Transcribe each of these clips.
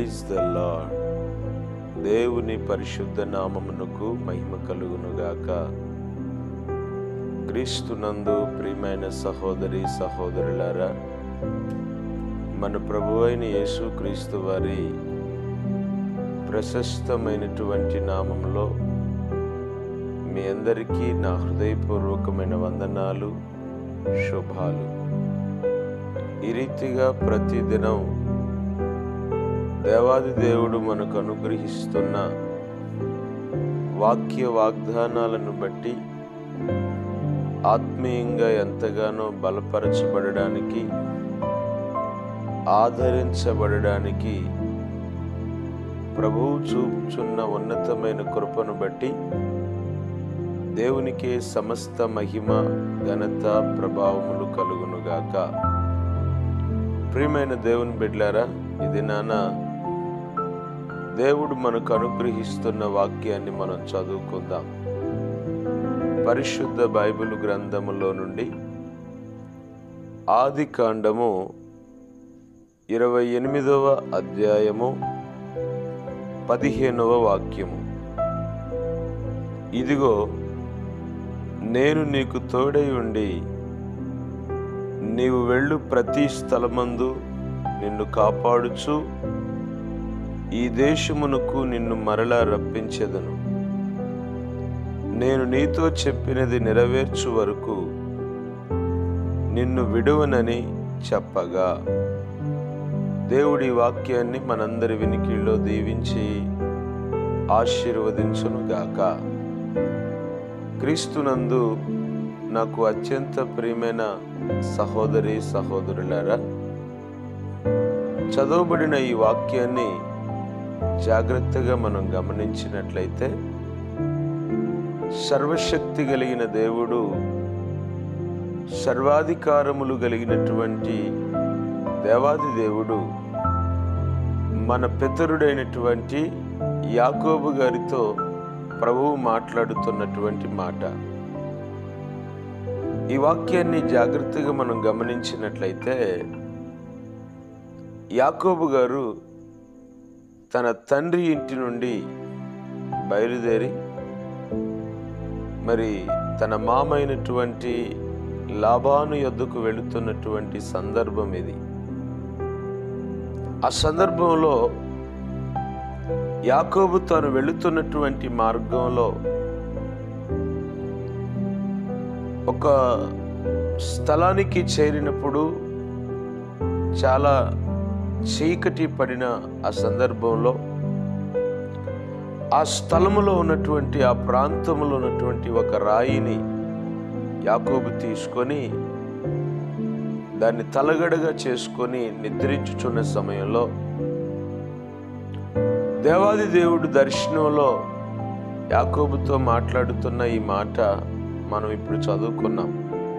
praise the lord దేవుని పరిశుద్ధ నామమునకు మహిమ కలుగునుగాక క్రీస్తునందు ప్రియమైన సహోదరి సహోదరులారా మన ప్రభు అయిన యేసు క్రీస్తు వారి ప్రశస్తమైనటువంటి నామంలో మీ అందరికీ నా హృదయపూర్వకమైన వందనాలు శుభాలు ఈ రీతిగా ప్రతిదినం దేవాది దేవుడు మనకు అనుగ్రహిస్తున్న వాక్య వాగ్దానాలను బట్టి ఆత్మీయంగా ఎంతగానో బలపరచబడడానికి ఆదరించబడడానికి ప్రభువు చూపుచున్న ఉన్నతమైన కృపను బట్టి దేవునికే సమస్త మహిమ ఘనత ప్రభావములు కలుగునుగాక ప్రియమైన దేవుని బిడ్లారా ఇది నాన్న దేవుడు మనకు అనుగ్రహిస్తున్న వాక్యాన్ని మనం చదువుకుందాం పరిశుద్ధ బైబిల్ గ్రంథములో నుండి ఆది కాండము ఇరవై ఎనిమిదవ అధ్యాయము పదిహేనవ వాక్యము ఇదిగో నేను నీకు తోడై ఉండి నీవు వెళ్ళు ప్రతి స్థలమందు నిన్ను కాపాడుచు ఈ దేశమునకు నిన్ను మరలా రప్పించెదను నేను నీతో చెప్పినది నెరవేర్చు వరకు నిన్ను విడువనని చెప్పగా దేవుడి వాక్యాన్ని మనందరి వినికిల్లో దీవించి ఆశీర్వదించునుగాక క్రీస్తునందు నాకు అత్యంత ప్రియమైన సహోదరి సహోదరులారా చదవబడిన ఈ వాక్యాన్ని జాగ్రత్తగా మనం గమనించినట్లయితే సర్వశక్తి కలిగిన దేవుడు సర్వాధికారములు కలిగినటువంటి దేవాది దేవుడు మన పితరుడైనటువంటి యాకోబు గారితో ప్రభువు మాట్లాడుతున్నటువంటి మాట ఈ వాక్యాన్ని జాగ్రత్తగా మనం గమనించినట్లయితే యాకోబు గారు తన తండ్రి ఇంటి నుండి బయలుదేరి మరి తన మామైనటువంటి లాభాను యొద్దకు వెళుతున్నటువంటి సందర్భం ఇది ఆ సందర్భంలో యాకోబు తాను వెళుతున్నటువంటి మార్గంలో ఒక స్థలానికి చేరినప్పుడు చాలా చీకటి పడిన ఆ సందర్భంలో ఆ స్థలములో ఉన్నటువంటి ఆ ప్రాంతంలో ఉన్నటువంటి ఒక రాయిని యాకోబు తీసుకొని దాన్ని తలగడగా చేసుకొని నిద్రించుచున్న సమయంలో దేవాది దేవుడు దర్శనంలో యాకోబుతో మాట్లాడుతున్న ఈ మాట మనం ఇప్పుడు చదువుకున్నాం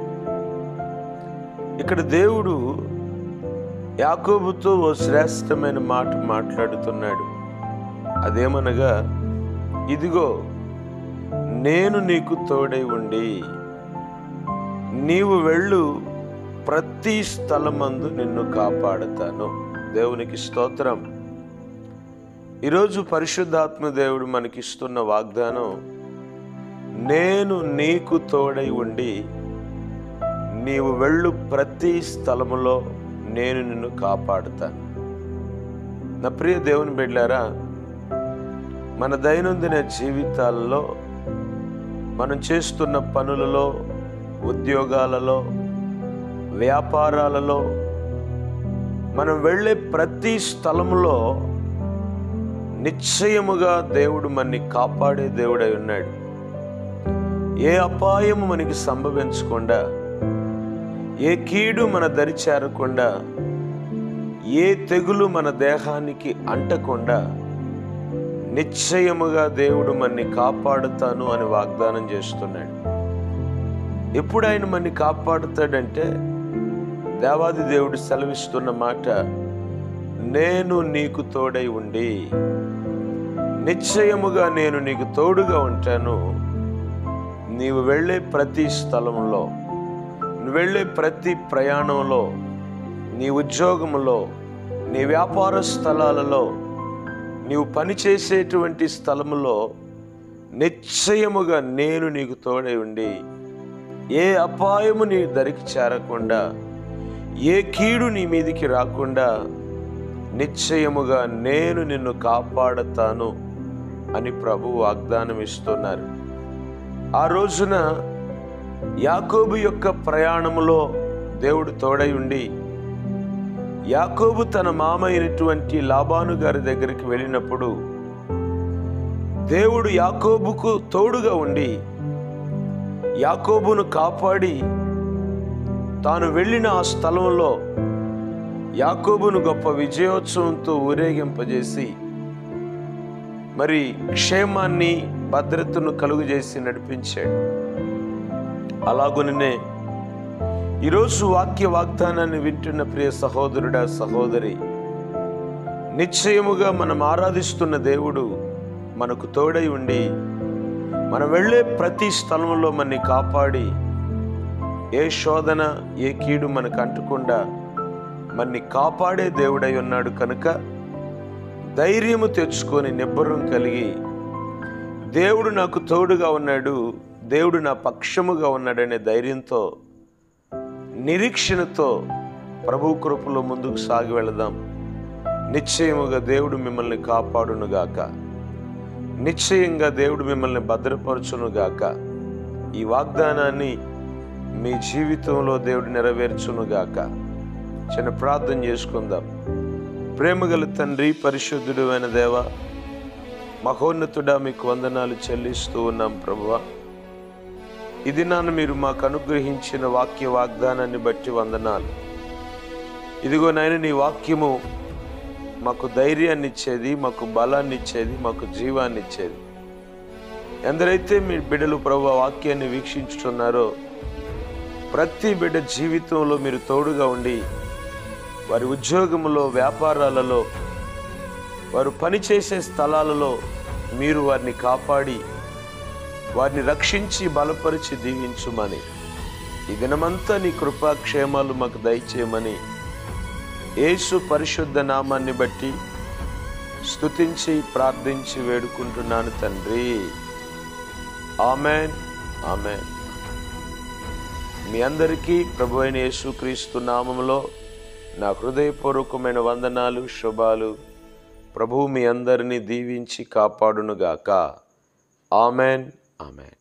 ఇక్కడ దేవుడు యాకోబుతో ఓ శ్రేష్టమైన మాట మాట్లాడుతున్నాడు అదేమనగా ఇదిగో నేను నీకు తోడై ఉండి నీవు వెళ్ళు ప్రతి స్థలమందు నిన్ను కాపాడతాను దేవునికి స్తోత్రం ఈరోజు పరిశుద్ధాత్మ దేవుడు మనకిస్తున్న వాగ్దానం నేను నీకు తోడై ఉండి నీవు వెళ్ళు ప్రతి స్థలములో నేను నిన్ను కాపాడుతాను నా ప్రియ దేవుని బిడ్డారా మన దైనందిన జీవితాలలో మనం చేస్తున్న పనులలో ఉద్యోగాలలో వ్యాపారాలలో మనం వెళ్ళే ప్రతి స్థలములో నిశ్చయముగా దేవుడు మనని కాపాడే దేవుడై ఉన్నాడు ఏ అపాయము మనకి సంభవించకుండా ఏ కీడు మన దరి చేరకుండా ఏ తెగులు మన దేహానికి అంటకుండా నిశ్చయముగా దేవుడు మన్ని కాపాడుతాను అని వాగ్దానం చేస్తున్నాడు ఎప్పుడు ఆయన మన్ని కాపాడుతాడంటే దేవాది దేవుడు సెలవిస్తున్న మాట నేను నీకు తోడై ఉండి నిశ్చయముగా నేను నీకు తోడుగా ఉంటాను నీవు వెళ్ళే ప్రతి స్థలంలో నువ్వు వెళ్ళే ప్రతి ప్రయాణంలో నీ ఉద్యోగంలో నీ వ్యాపార స్థలాలలో నీవు పనిచేసేటువంటి స్థలములో నిశ్చయముగా నేను నీకు తోడై ఉండి ఏ అపాయము నీ దరికి చేరకుండా ఏ కీడు నీ మీదికి రాకుండా నిశ్చయముగా నేను నిన్ను కాపాడతాను అని ప్రభు వాగ్దానం ఇస్తున్నారు ఆ రోజున యాకోబు యొక్క ప్రయాణములో దేవుడు తోడై ఉండి యాకోబు తన మామ అయినటువంటి లాబాను గారి దగ్గరికి వెళ్ళినప్పుడు దేవుడు యాకోబుకు తోడుగా ఉండి యాకోబును కాపాడి తాను వెళ్ళిన ఆ స్థలంలో యాకోబును గొప్ప విజయోత్సవంతో ఊరేగింపజేసి మరి క్షేమాన్ని భద్రతను కలుగజేసి నడిపించాడు అలాగుననే ఈరోజు వాక్య వాగ్దానాన్ని వింటున్న ప్రియ సహోదరుడా సహోదరి నిశ్చయముగా మనం ఆరాధిస్తున్న దేవుడు మనకు తోడై ఉండి మనం వెళ్ళే ప్రతి స్థలంలో మనని కాపాడి ఏ శోధన ఏ కీడు మనకు అంటకుండా మనని కాపాడే దేవుడై ఉన్నాడు కనుక ధైర్యము తెచ్చుకొని నిబ్బరం కలిగి దేవుడు నాకు తోడుగా ఉన్నాడు దేవుడు నా పక్షముగా ఉన్నాడనే ధైర్యంతో నిరీక్షణతో ప్రభు కృపలో ముందుకు సాగి వెళదాం నిశ్చయముగా దేవుడు మిమ్మల్ని కాపాడునుగాక నిశ్చయంగా దేవుడు మిమ్మల్ని భద్రపరచునుగాక ఈ వాగ్దానాన్ని మీ జీవితంలో దేవుడు నెరవేర్చునుగాక చిన్న ప్రార్థన చేసుకుందాం ప్రేమగల తండ్రి పరిశుద్ధుడు అయిన దేవ మహోన్నతుడా మీకు వందనాలు చెల్లిస్తూ ఉన్నాం ప్రభువ ఇది నాన్న మీరు మాకు అనుగ్రహించిన వాక్య వాగ్దానాన్ని బట్టి వందనాలు ఇదిగో నాయన నీ వాక్యము మాకు ధైర్యాన్ని ఇచ్చేది మాకు బలాన్ని ఇచ్చేది మాకు జీవాన్ని ఇచ్చేది ఎందరైతే మీ బిడ్డలు ప్రభు వాక్యాన్ని వీక్షించుతున్నారో ప్రతి బిడ్డ జీవితంలో మీరు తోడుగా ఉండి వారి ఉద్యోగములో వ్యాపారాలలో వారు పనిచేసే స్థలాలలో మీరు వారిని కాపాడి వారిని రక్షించి బలపరిచి దీవించుమని ఈ దినమంతా నీ కృపాక్షేమాలు మాకు దయచేయమని యేసు పరిశుద్ధ నామాన్ని బట్టి స్తుతించి ప్రార్థించి వేడుకుంటున్నాను తండ్రి ఆమెన్ ఆమెన్ మీ అందరికీ ప్రభు అయిన యేసుక్రీస్తు నామములో నా హృదయపూర్వకమైన వందనాలు శుభాలు ప్రభువు మీ అందరినీ దీవించి కాపాడునుగాక ఆమెన్ ఆమెన్